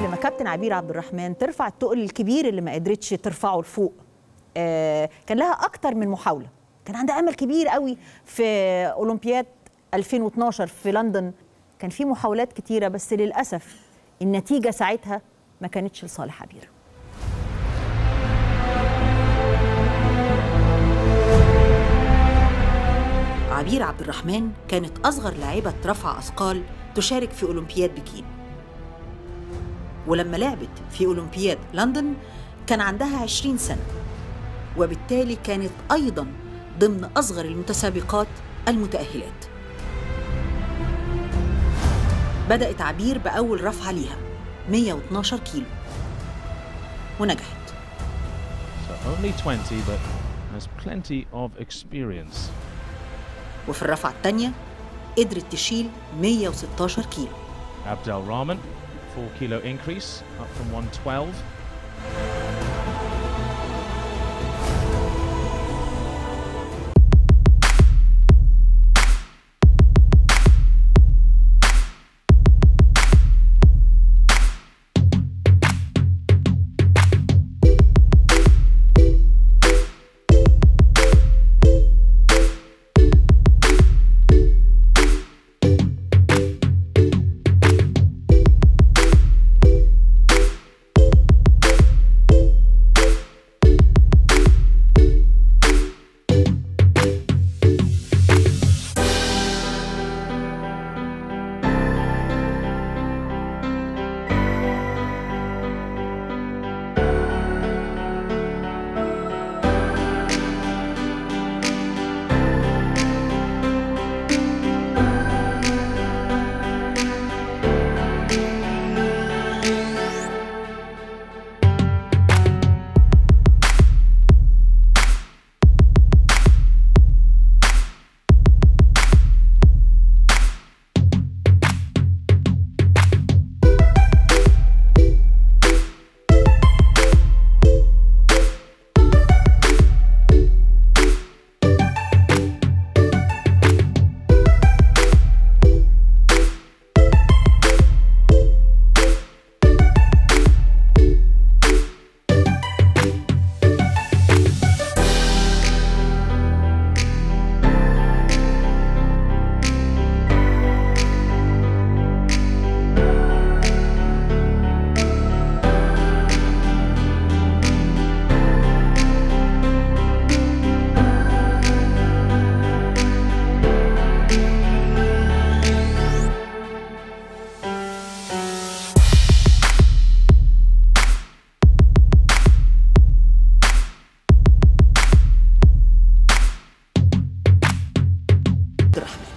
لما كابتن عبير عبد الرحمن ترفع التقل الكبير اللي ما قدرتش ترفعه لفوق آه كان لها اكتر من محاوله كان عندها امل كبير قوي في اولمبياد 2012 في لندن كان في محاولات كتيره بس للاسف النتيجه ساعتها ما كانتش لصالح عبير عبير عبد الرحمن كانت أصغر لاعبة رفع أثقال تشارك في أولمبياد بكين ولما لعبت في أولمبياد لندن كان عندها 20 سنة وبالتالي كانت أيضا ضمن أصغر المتسابقات المتأهلات بدأت عبير بأول رفعة ليها 112 كيلو ونجحت So only 20, but has plenty of experience. وفي الرفعة الثانية قدرت تشيل 116 كيلو Abdel Rahman, 4 kilo increase, up from 112. عبد الرحمن